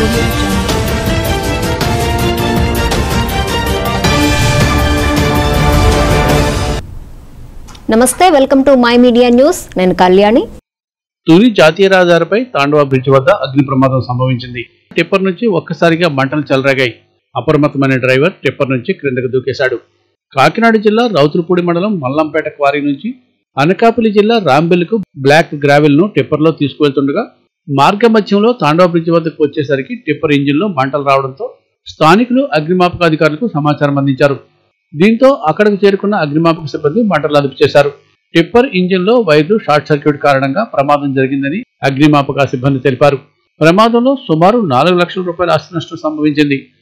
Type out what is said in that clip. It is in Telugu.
audio jungle. నమస్తే welcome to my media news నేను కళ్యాణి తుని జాతీయ రహదారిపై తాండవ బ్రిడ్జ్ వద్ద అగ్ని ప్రమాదం సంభవించింది టిప్పర్ నుంచి ఒక్కసారిగా మంటలు చెలరేగాయి అప్రమత్తమైన డ్రైవర్ టిప్పర్ నుంచి క్రిందకు దూకేశాడు కాకినాడ జిల్లా రౌతులపూడి మండలం మల్లంపేట క్వారీ నుంచి అనకాపల్లి జిల్లా రాంబెల్కు బ్లాక్ గ్రావెల్ ను టిప్పర్లో తీసుకువెళ్తుండగా మార్గ మధ్యంలో తాండవ బ్రిడ్జ్ వద్దకు వచ్చేసరికి టిప్పర్ ఇంజిన్లో మంటలు రావడంతో స్థానికులు అగ్నిమాపక అధికారులకు సమాచారం అందించారు దీంతో అక్కడికి చేరుకున్న అగ్నిమాపక సిబ్బంది మంటలు అదుపు చేశారు టిప్పర్ ఇంజిన్ లో వైర్లు షార్ట్ సర్క్యూట్ కారణంగా ప్రమాదం జరిగిందని అగ్నిమాపక సిబ్బంది తెలిపారు ప్రమాదంలో సుమారు నాలుగు లక్షల రూపాయల ఆస్తి నష్టం సంభవించింది